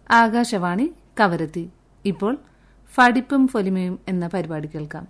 ആകാശവാണി കവരത്തി ഇപ്പോൾ ഫടിപ്പും ഫൊലിമയും എന്ന പരിപാടി കേൾക്കാം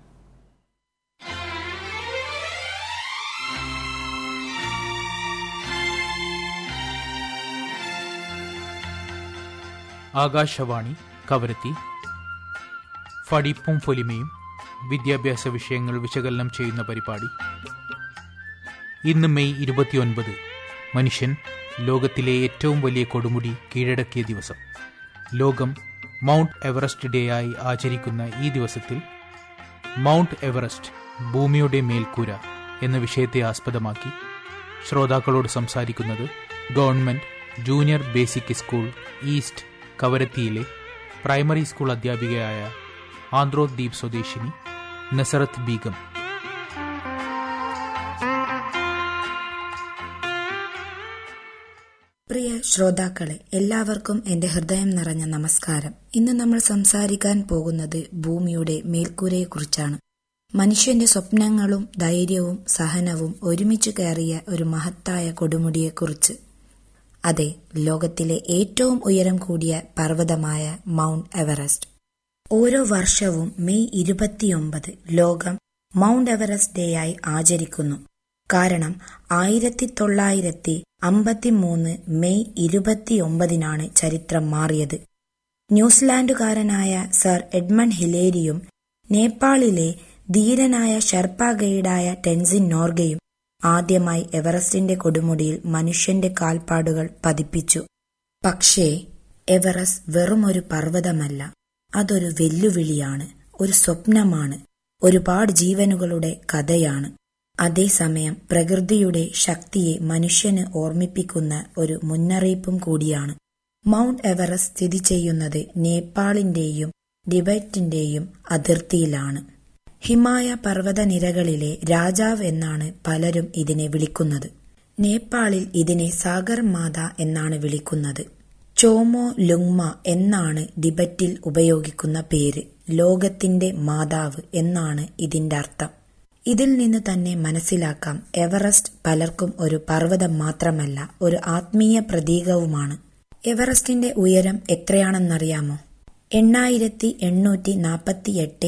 ആകാശവാണി കവരത്തി ഫടിപ്പും ഫൊലിമയും വിദ്യാഭ്യാസ വിഷയങ്ങൾ വിശകലനം ചെയ്യുന്ന പരിപാടി ഇന്ന് മെയ് ഇരുപത്തിയൊൻപത് മനുഷ്യൻ ലോകത്തിലെ ഏറ്റവും വലിയ കൊടുമുടി കീഴടക്കിയ ദിവസം ലോകം മൗണ്ട് എവറസ്റ്റ് ഡേ ആയി ആചരിക്കുന്ന ഈ ദിവസത്തിൽ മൗണ്ട് എവറസ്റ്റ് ഭൂമിയുടെ മേൽക്കൂര എന്ന വിഷയത്തെ ആസ്പദമാക്കി ശ്രോതാക്കളോട് സംസാരിക്കുന്നത് government junior basic school east കവരത്തിയിലെ പ്രൈമറി സ്കൂൾ അധ്യാപികയായ ആന്ത്രോദ്വീപ് സ്വദേശിനി നസറത്ത് ബീഗം പ്രിയ ശ്രോതാക്കളെ എല്ലാവർക്കും എന്റെ ഹൃദയം നിറഞ്ഞ നമസ്കാരം ഇന്ന് നമ്മൾ സംസാരിക്കാൻ പോകുന്നത് ഭൂമിയുടെ മേൽക്കൂരയെക്കുറിച്ചാണ് മനുഷ്യന്റെ സ്വപ്നങ്ങളും ധൈര്യവും സഹനവും ഒരുമിച്ച് കയറിയ ഒരു മഹത്തായ കൊടുമുടിയെക്കുറിച്ച് അതെ ലോകത്തിലെ ഏറ്റവും ഉയരം കൂടിയ പർവ്വതമായ മൗണ്ട് എവറസ്റ്റ് ഓരോ വർഷവും മെയ് ഇരുപത്തിയൊമ്പത് ലോകം മൗണ്ട് എവറസ്റ്റ് ഡേ ആയി ആചരിക്കുന്നു കാരണം ആയിരത്തി തൊള്ളായിരത്തി അമ്പത്തിമൂന്ന് മെയ് ഇരുപത്തിയൊമ്പതിനാണ് ചരിത്രം മാറിയത് ന്യൂസിലാൻഡുകാരനായ സർ എഡ്മണ്ട് ഹിലേരിയും നേപ്പാളിലെ ധീരനായ ഷെർപ്പ ഗൈഡായ ടെൻസിൻ നോർഗയും ആദ്യമായി എവറസ്റ്റിന്റെ കൊടുമുടിയിൽ മനുഷ്യന്റെ കാൽപ്പാടുകൾ പതിപ്പിച്ചു പക്ഷേ എവറസ്റ്റ് വെറുമൊരു പർവ്വതമല്ല അതൊരു വെല്ലുവിളിയാണ് ഒരു സ്വപ്നമാണ് ഒരുപാട് ജീവനുകളുടെ കഥയാണ് അതേസമയം പ്രകൃതിയുടെ ശക്തിയെ മനുഷ്യന് ഓർമ്മിപ്പിക്കുന്ന ഒരു മുന്നറിയിപ്പും കൂടിയാണ് മൗണ്ട് എവറസ്റ്റ് സ്ഥിതി ചെയ്യുന്നത് നേപ്പാളിന്റെയും ടിബറ്റിന്റെയും അതിർത്തിയിലാണ് ഹിമായ പർവ്വതനിരകളിലെ രാജാവ് എന്നാണ് പലരും ഇതിനെ വിളിക്കുന്നത് നേപ്പാളിൽ ഇതിനെ സാഗർ മാത എന്നാണ് വിളിക്കുന്നത് ചോമോ ലുങ്മ എന്നാണ് ടിബറ്റിൽ ഉപയോഗിക്കുന്ന പേര് ലോകത്തിന്റെ മാതാവ് എന്നാണ് ഇതിന്റെ അർത്ഥം ഇതിൽ നിന്ന് തന്നെ മനസ്സിലാക്കാം എവറസ്റ്റ് പലർക്കും ഒരു പർവ്വതം മാത്രമല്ല ഒരു ആത്മീയ പ്രതീകവുമാണ് എവറസ്റ്റിന്റെ ഉയരം എത്രയാണെന്നറിയാമോ എണ്ണായിരത്തി എണ്ണൂറ്റി നാൽപ്പത്തി എട്ട്